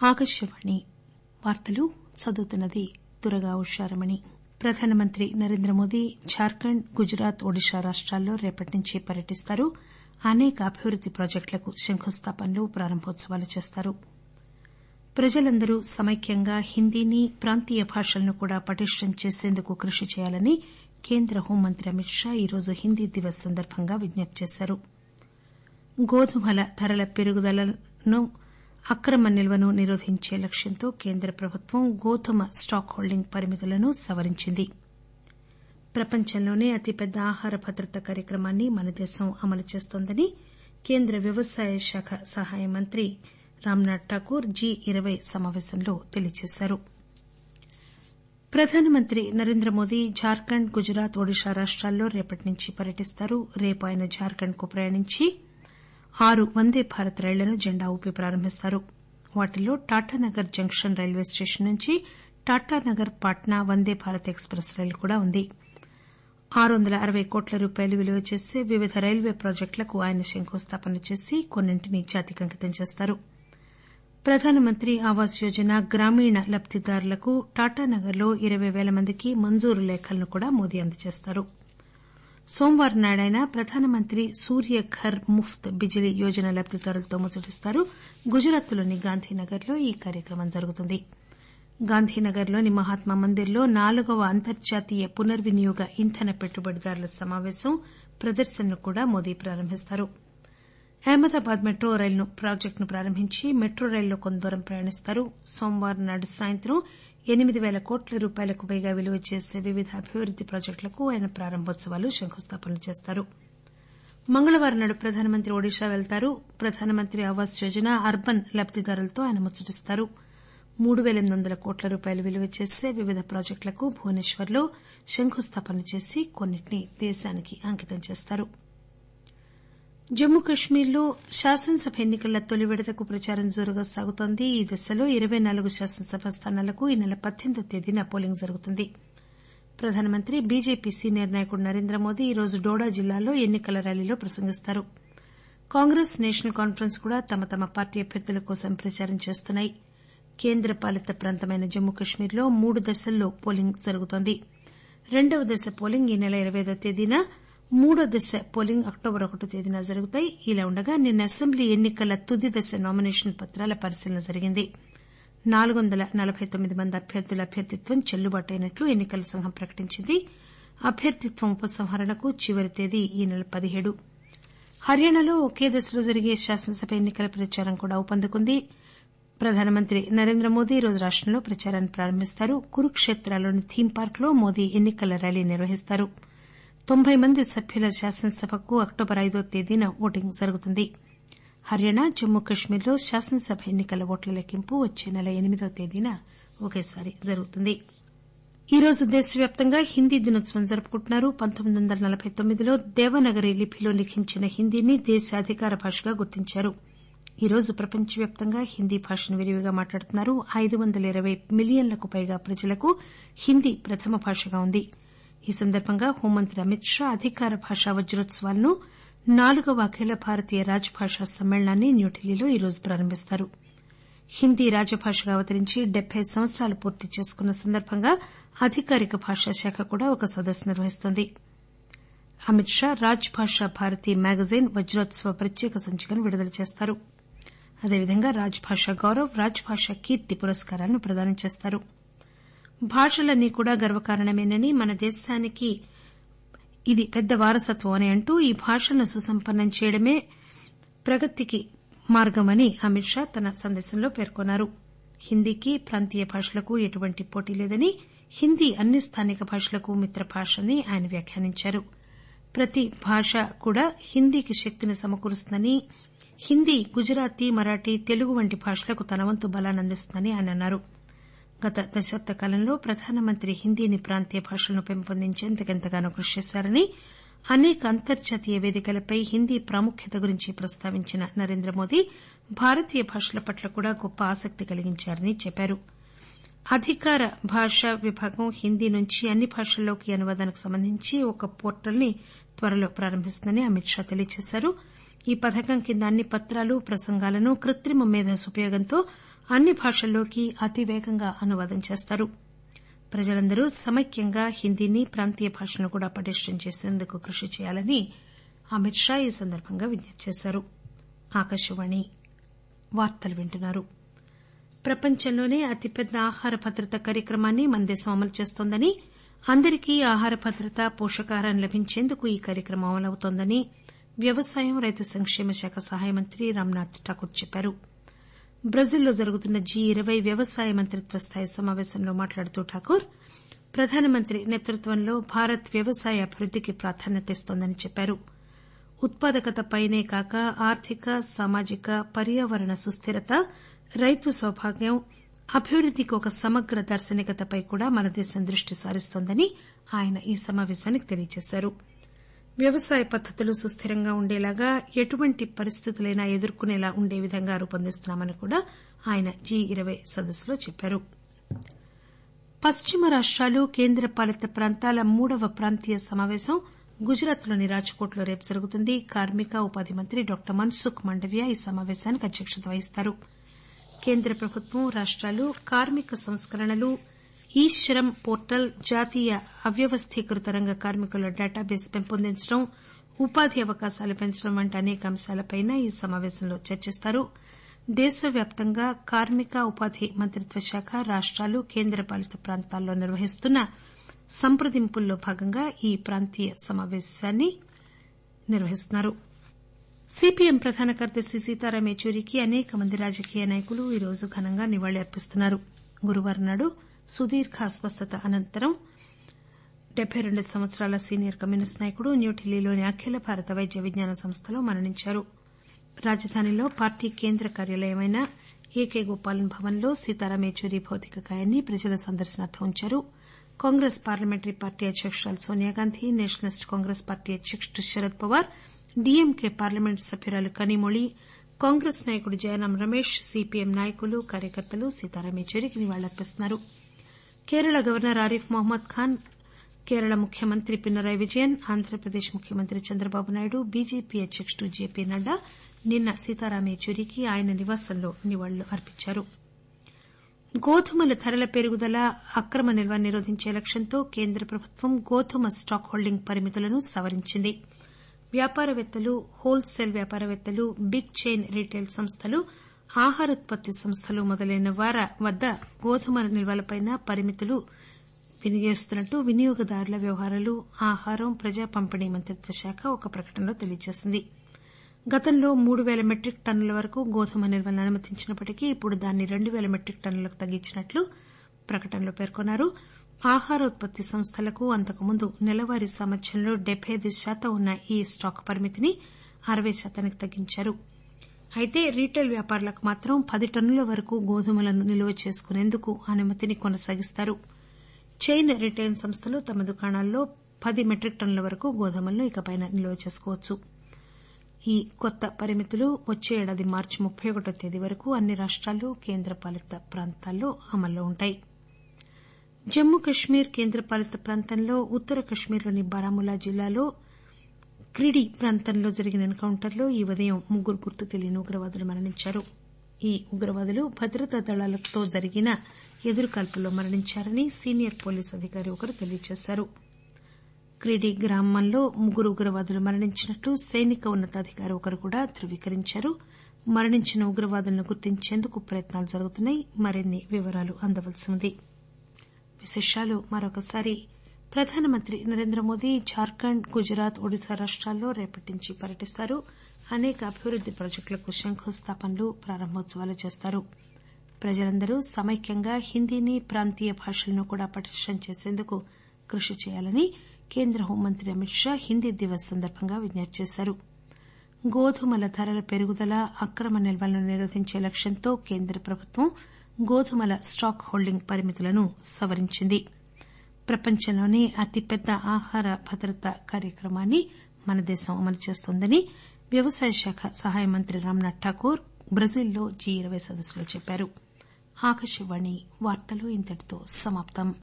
ఆకాశవాణి వార్తలు చదువుతున్నది దుర్గా ఉషారమణి ప్రధానమంత్రి నరేంద్రమోదీ జార్ఖండ్ గుజరాత్ ఒడిశా రాష్టాల్లో రేపటి నుంచి పర్యటిస్తారు అనేక అభివృద్ది ప్రాజెక్టులకు శంకుస్థాపనలు ప్రారంభోత్సవాలు చేస్తారు ప్రజలందరూ సమైక్యంగా హిందీని ప్రాంతీయ భాషలను కూడా పటిష్టం చేసేందుకు కృషి చేయాలని కేంద్ర హోంమంత్రి అమిత్ షా ఈరోజు హిందీ దివస్ సందర్బంగా విజ్ఞప్తి చేశారు గోధుమల ధరల పెరుగుదలను అక్రమ నిల్వను నిరోధించే లక్ష్యంతో కేంద్ర ప్రభుత్వం గోధుమ స్టాక్ హోల్డింగ్ పరిమితులను సవరించింది ప్రపంచంలోనే అతిపెద్ద ఆహార భద్రత కార్యక్రమాన్ని మన దేశం అమలు చేస్తోందని కేంద్ర వ్యవసాయ శాఖ సహాయ మంత్రి రామ్నాథ్ ఠాకూర్ జి ఇరవై సమాపేశంలో తెలియజేశారు ప్రధానమంత్రి నరేంద్రమోదీ జార్ఖండ్ గుజరాత్ ఒడిశా రాష్టాల్లో రేపటి నుంచి పర్యటిస్తారు రేపు ఆయన జార్ఖండ్ కు ప్రయాణించి ఆరు వందే భారత్ రైళ్లను జెండా ఊపి ప్రారంభిస్తారు వాటిల్లో టాటానగర్ జంక్షన్ రైల్వే స్టేషన్ నుంచి టాటానగర్ పాట్నా వందే భారత్ ఎక్స్ ప్రెస్ రైలు కూడా ఉంది ఆరు వందల అరవై కోట్ల రూపాయలు విలువ చేసే వివిధ రైల్వే ప్రాజెక్టులకు ఆయన శంకుస్థాపన చేసి కొన్నింటిని జాతికంకితం చేస్తారు ప్రధానమంత్రి ఆవాస్ యోజన గ్రామీణ లబ్దిదారులకు టాటానగర్ లో ఇరవై పేల మందికి మంజూరు లేఖలను కూడా మోదీ అందజేస్తారు సోమవారం నాడు ఆయన ప్రధానమంత్రి సూర్య ఘర్ ముఫ్త్ బిజిలీ యోజన లబ్దిదారులతో ముచ్చటిస్తారు గుజరాత్ లోని గాంధీనగర్ లో ఈ కార్యక్రమం జరుగుతుంది గాంధీనగర్ లోని మహాత్మా మందిర్ లో నాలుగవ అంతర్జాతీయ పునర్వినియోగ ఇంధన పెట్టుబడిదారుల సమాపేశం ప్రదర్శనను కూడా మోదీ ప్రారంభిస్తారు అహ్మదాబాద్ మెట్రో రైలు ప్రాజెక్టును ప్రారంభించి మెట్రో రైల్లో కొంత దూరం ప్రయాణిస్తారు సోమవారం నాడు సాయంత్రం ఎనిమిది పేల కోట్ల రూపాయలకు పైగా విలువ చేసే వివిధ అభివృద్ది ప్రాజెక్టులకు ఆయన ప్రారంభోత్సవాలు శంకుస్థాపనలు చేస్తారు మంగళవారం నాడు ప్రధానమంత్రి ఒడిశా వెళతారు ప్రధానమంత్రి ఆవాస్ యోజన అర్బన్ లబ్దిదారులతో ఆయన ముచ్చటిస్తారు మూడు పేల ఎనిమిది వందల కోట్ల రూపాయలు విలువ చేసే వివిధ ప్రాజెక్టులకు భువనేశ్వర్ లో శంకుస్థాపనలు చేసి కొన్నింటిని దేశానికి అంకితం చేస్తారు జమ్మూ కశ్మీర్ లో శాసనసభ ఎన్ని కల తొలి విడతకు ప్రచారం జోరుగా సాగుతోంది ఈ దశలో ఇరవై నాలుగు శాసనసభ స్థానాలకు ఈ నెల పద్దెనిమిదో తేదీన పోలింగ్ జరుగుతుంది ప్రధానమంత్రి బీజేపీ సీనియర్ నాయకుడు నరేంద్రమోదీ ఈరోజు డోడా జిల్లాలో ఎన్ని కల ర్యాలీలో ప్రసంగిస్తారు కాంగ్రెస్ నేషనల్ కాన్పరెన్స్ కూడా తమ తమ పార్టీ అభ్యర్థుల కోసం ప్రచారం చేస్తున్నాయి కేంద్ర పాలిత ప్రాంతమైన జమ్మూ కశ్మీర్ లో మూడు దశల్లో పోలింగ్ జరుగుతోంది రెండవ దశ పోలింగ్ ఈ నెల ఇరవై ఐదో తేదీన మూడో దశ పోలింగ్ అక్టోబర్ ఒకటో తేదీన జరుగుతాయి ఇలా ఉండగా నిన్న అసెంబ్లీ ఎన్ని కల తుది దశ నామినేషన్ పత్రాల పరిశీలన జరిగింది నాలుగు వందల నలబై తొమ్మిది మంది అభ్యర్థుల అభ్యర్థిత్వం చెల్లుబాటు అయినట్లు ఎన్ని కల సంఘం ప్రకటించింది అభ్యర్థిత్వం ఉపసంహరణకు చివరి తేదీ ఈ నెల పదిహేడు హర్యానాలో ఒకే దశలో జరిగే శాసనసభ ఎన్ని కల ప్రచారం కూడా ఊపందుకుంది ప్రధానమంత్రి నరేంద్రమోదీ ఈరోజు రాష్టంలో ప్రచారాన్ని ప్రారంభిస్తారు కురుక్షేత్రలోని థీమ్ పార్క్ లో మోదీ ఎన్ని కల ర్యాలీ నిర్వహిస్తారు తొంభై మంది సభ్యుల శాసనసభకు అక్టోబర్ ఐదో తేదీన ఓటింగ్ జరుగుతుంది హర్యానా జమ్మూ కశ్మీర్ లో శాసనసభ ఎన్ని కల ఓట్ల లెక్కింపు వచ్చే నెల ఎనిమిదో తేదీన ఒకేసారి జరుగుతుంది ఈరోజు దేశవ్యాప్తంగా హిందీ దినోత్సవం జరుపుకుంటున్నారు పంతొమ్మిది వందల నలబై తొమ్మిదిలో దేవనాగరి లిపిలో లిఖించిన హిందీని దేశ అధికార భాషగా గుర్తించారు ఈరోజు ప్రపంచవ్యాప్తంగా హిందీ భాషను విరివిగా మాట్లాడుతున్నారు ఐదు వందల ఇరవై మిలియన్లకు పైగా ప్రజలకు హిందీ ప్రథమ భాషగా ఉంది ఈ సందర్బంగా హోంమంత్రి అమిత్ షా అధికార భాషా వజ్రోత్సవాలను నాలుగవ అఖిల భారతీయ రాజ్ భాషా సమ్మేళనాన్ని న్యూఢిల్లీలో ఈరోజు ప్రారంభిస్తారు హిందీ రాజభాషగా అవతరించి డెబ్బై సంవత్సరాలు పూర్తి చేసుకున్న సందర్బంగా అధికారిక భాషా శాఖ కూడా ఒక సదస్సు నిర్వహిస్తోంది అమిత్ షా రాజ్ భాషా భారతి మ్యాగజైన్ వజ్రోత్సవ ప్రత్యేక సంచికను విడుదల చేస్తారు అదేవిధంగా రాజ్ భాషా గౌరవ్ రాజ్ భాషా కీర్తి పురస్కారాలను ప్రదానం చేస్తారు భాషలన్నీ కూడా గర్వకారణమేనని మన దేశానికి ఇది పెద్ద వారసత్వం అని అంటూ ఈ భాషలను సుసంపన్నం చేయడమే ప్రగతికి మార్గమని అమిత్ షా తన సందేశంలో పేర్కొన్నారు హిందీకి ప్రాంతీయ భాషలకు ఎటువంటి పోటీ లేదని హిందీ అన్ని స్థానిక భాషలకు మిత్రభాష అని ఆయన వ్యాఖ్యానించారు ప్రతి భాష కూడా హిందీకి శక్తిని సమకూరుస్తుందని హిందీ గుజరాతీ మరాఠీ తెలుగు వంటి భాషలకు తన వంతు బలాన్ని అందిస్తుందని ఆయన అన్నారు గత దశాబ్ద కాలంలో ప్రధానమంత్రి హిందీని ప్రాంతీయ భాషలను పెంపొందించేందుకు ఎంతగానో కృషి చేశారని అనేక అంతర్జాతీయ వేదికలపై హిందీ ప్రాముఖ్యత గురించి ప్రస్తావించిన నరేంద్రమోదీ భారతీయ భాషల పట్ల కూడా గొప్ప ఆసక్తి కలిగించారని చెప్పారు అధికార భాషా విభాగం హిందీ నుంచి అన్ని భాషల్లోకి అనువాదానికి సంబంధించి ఒక పోర్టల్ ని త్వరలో ప్రారంభిస్తుందని అమిత్ షా తెలియజేశారు ఈ పథకం కింద అన్ని పత్రాలు ప్రసంగాలను కృత్రిమ మేధస్సు ఉపయోగంతో అన్ని భాషల్లోకి అతివేగంగా అనువాదం చేస్తారు ప్రజలందరూ సమైక్యంగా హిందీని ప్రాంతీయ భాషలను కూడా పటిష్టం చేసేందుకు కృషి చేయాలని అమిత్ షా ఈ సందర్బంగా విజ్ఞప్తి చేశారు ఆకాశవాణి వార్తలు వింటున్నారు ప్రపంచంలోనే అతిపెద్ద ఆహార భద్రత కార్యక్రమాన్ని మన దేశం అమలు చేస్తోందని అందరికీ ఆహార భద్రత పోషకాహారం లభించేందుకు ఈ కార్యక్రమం అమలవుతోందని వ్యవసాయం రైతు సంక్షేమ శాఖ సహాయ మంత్రి రామ్నాథ్ ఠాకూర్ చెప్పారు బ్రెజిల్లో జరుగుతున్న జి ఇరవై వ్యవసాయ మంత్రిత్వ స్థాయి సమాపేశంలో మాట్లాడుతూ ఠాకూర్ ప్రధానమంత్రి నేతృత్వంలో భారత్ వ్యవసాయ అభివృద్దికి ప్రాధాన్యత ఇస్తోందని చెప్పారు ఉత్పాదకతపైనే కాక ఆర్థిక సామాజిక పర్యావరణ సుస్దిరత రైతు సౌభాగ్యం అభివృద్దికి ఒక సమగ్ర దార్శనికతపై కూడా మన దేశం దృష్టి సారిస్తోందని ఆయన ఈ సమాపేశానికి తెలియజేశారు వ్యవసాయ పద్దతులు సుస్దిరంగా ఉండేలాగా ఎటువంటి పరిస్థితులైనా ఎదుర్కొనేలా ఉండే విధంగా రూపొందిస్తున్నామని కూడా ఆయన జి ఇరవై సదస్సులో చెప్పారు పశ్చిమ రాష్టాలు కేంద్రపాలిత ప్రాంతాల మూడవ ప్రాంతీయ సమాపేశం గుజరాత్ లోని రాజ్కోట్ లో రేపు జరుగుతుంది కార్మిక ఉపాధి మంత్రి డాక్టర్ మన్సుఖ్ మాండవ్య ఈ సమాపేశానికి అధ్యక్షత వహిస్తారు కేంద్ర ప్రభుత్వం రాష్టాలు కార్మిక సంస్కరణలు ఈ శ్రమ్ పోర్టల్ జాతీయ అవ్యవస్థీకృత రంగ కార్మికుల డేటాబేస్ పెంపొందించడం ఉపాధి అవకాశాలు పెంచడం వంటి అనేక అంశాలపై ఈ సమాపేశంలో చర్చిస్తారు దేశవ్యాప్తంగా కార్మిక ఉపాధి మంత్రిత్వ శాఖ రాష్టాలు కేంద్రపాలిత ప్రాంతాల్లో నిర్వహిస్తున్న సంప్రదింపుల్లో భాగంగా ఈ ప్రాంతీయ సమాపేశాన్ని నిర్వహిస్తున్నారు సీపీఎం ప్రధాన కార్యదర్శి సీతారాం యెచూరికి అనేక మంది రాజకీయ నాయకులు ఈరోజు ఘనంగా నివాళులర్పిస్తున్నారు గురువారం నాడు సుదీర్ఘ అస్వస్థత అనంతరం డెబ్బై రెండు సంవత్సరాల సీనియర్ కమ్యూనిస్టు నాయకుడు న్యూఢిల్లీలోని అఖిల భారత వైద్య విజ్ఞాన సంస్థలో మరణించారు రాజధానిలో పార్టీ కేంద్ర కార్యాలయమైన ఏకే గోపాలన్ భవన్ లో సీతారాం యెచూరి భౌతిక కాయాన్ని ప్రజల సందర్శనార్థం ఉంచారు కాంగ్రెస్ పార్లమెంటరీ పార్టీ అధ్యకురాలు సోనియాగాంధీ నేషనలిస్ట్ కాంగ్రెస్ పార్టీ అధ్యకుడు శరద్ పవార్ డీఎంకే పార్లమెంట్ సభ్యురాలు కనిమొళి కాంగ్రెస్ నాయకుడు జయరాం రమేష్ సీపీఎం నాయకులు కార్యకర్తలు సీతారాం యెచూరికి నివాళులర్పిస్తున్నారు కేరళ గవర్నర్ ఆరిఫ్ మహ్మద్ ఖాన్ కేరళ ముఖ్యమంత్రి పినరయ్ విజయన్ ఆంధ్రప్రదేశ్ ముఖ్యమంత్రి చంద్రబాబు నాయుడు బీజేపీ అధ్యకుడు జేపీ నడ్డా నిన్న సీతారాం యెచూరికి ఆయన నివాసంలో నివాళులు అర్పించారు గోధుమల ధరల పెరుగుదల అక్రమ నిల్వ నిరోధించే లక్ష్యంతో కేంద్ర ప్రభుత్వం గోధుమ స్టాక్ హోల్డింగ్ పరిమితులను సవరించింది వ్యాపారవేత్తలు హోల్ సేల్ వ్యాపారవేత్తలు బిగ్ చైన్ రీటైల్ సంస్థలు ఆహారోత్పత్తి సంస్థలు మొదలైన వారి వద్ద గోధుమ నిల్వలపై పరిమితులు విధిస్తున్నట్లు వినియోగదారుల వ్యవహారాలు ఆహారం ప్రజా పంపిణీ మంత్రిత్వ శాఖ ఒక ప్రకటనలో తెలియజేసింది గతంలో మూడు పేల మెట్రిక్ టన్నుల వరకు గోధుమ నిల్వలను అనుమతించినప్పటికీ ఇప్పుడు దాన్ని రెండు పేల మెట్రిక్ టన్నులకు తగ్గించినట్లు ప్రకటనలో పేర్కొన్నారు ఆహారోత్పత్తి సంస్థలకు అంతకుముందు నెలవారీ సామర్థ్యంలో డెబ్బై ఐదు శాతం ఉన్న ఈ స్టాక్ పరిమితిని అరవై శాతానికి తగ్గించారు అయితే రీటైల్ వ్యాపారులకు మాత్రం పది టన్నుల వరకు గోధుమలను నిల్వ చేసుకునేందుకు అనుమతిని కొనసాగిస్తారు చైన్ రిటైల్ సంస్థలు తమ దుకాణాల్లో పది మెట్రిక్ టన్నుల వరకు గోధుమలను ఇకపై నిల్వ చేసుకోవచ్చు ఈ కొత్త పరిమితులు వచ్చే ఏడాది మార్చి ముప్పై ఒకటో తేదీ వరకు అన్ని రాష్టాలు కేంద్రపాలిత ప్రాంతాల్లో అమల్లో ఉంటాయి జమ్మూ కశ్మీర్ కేంద్రపాలిత ప్రాంతంలో ఉత్తర కశ్మీర్లోని బారాముల్లా జిల్లాలో క్రిడి ప్రాంతంలో జరిగిన ఎన్ కౌంటర్లో ఈ ఉదయం ముగ్గురు గుర్తు తెలియని ఉగ్రవాదులు మరణించారు ఈ ఉగ్రవాదులు భద్రతా దళాలతో జరిగిన ఎదురుకాల్పుల్లో మరణించారని సీనియర్ పోలీసు అధికారి ఒకరు తెలియజేశారు క్రిడి గ్రామంలో ముగ్గురు ఉగ్రవాదులు మరణించినట్లు సైనిక ఉన్నతాధికారి ఒకరు కూడా ధృవీకరించారు మరణించిన ఉగ్రవాదులను గుర్తించేందుకు ప్రయత్నాలు జరుగుతున్నాయి మరిన్ని వివరాలు అందవలసి ఉంది విశేషాలు మరొకసారి ప్రధానమంత్రి నరేంద్ర మోదీ జార్ఖండ్ గుజరాత్ ఒడిశా రాష్టాల్లో రేపటి నుంచి పర్యటిస్తారు అనేక అభివృద్ది ప్రాజెక్టులకు శంకుస్థాపనలు ప్రారంభోత్సవాలు చేస్తారు ప్రజలందరూ సమైక్యంగా హిందీని ప్రాంతీయ భాషలను కూడా పటిష్టం చేసేందుకు కృషి చేయాలని కేంద్ర హోంమంత్రి అమిత్ షా హిందీ దివస్ సందర్భంగా విజ్ఞప్తి చేశారు గోధుమల ధరల పెరుగుదల అక్రమ నిల్వలను నిరోధించే లక్ష్యంతో కేంద్ర ప్రభుత్వం గోధుమల స్టాక్ హోల్డింగ్ పరిమితులను సవరించింది ప్రపంచంలోనే అతిపెద్ద ఆహార భద్రత కార్యక్రమాన్ని మన దేశం అమలు చేస్తోందని వ్యవసాయ శాఖ సహాయ మంత్రి రామ్నాథ్ ఠాకూర్ బ్రెజిల్లో జి ఇరవై సదస్సులో చెప్పారు ఆకాశవాణి వార్తలు ఇంతటితో సమాప్తం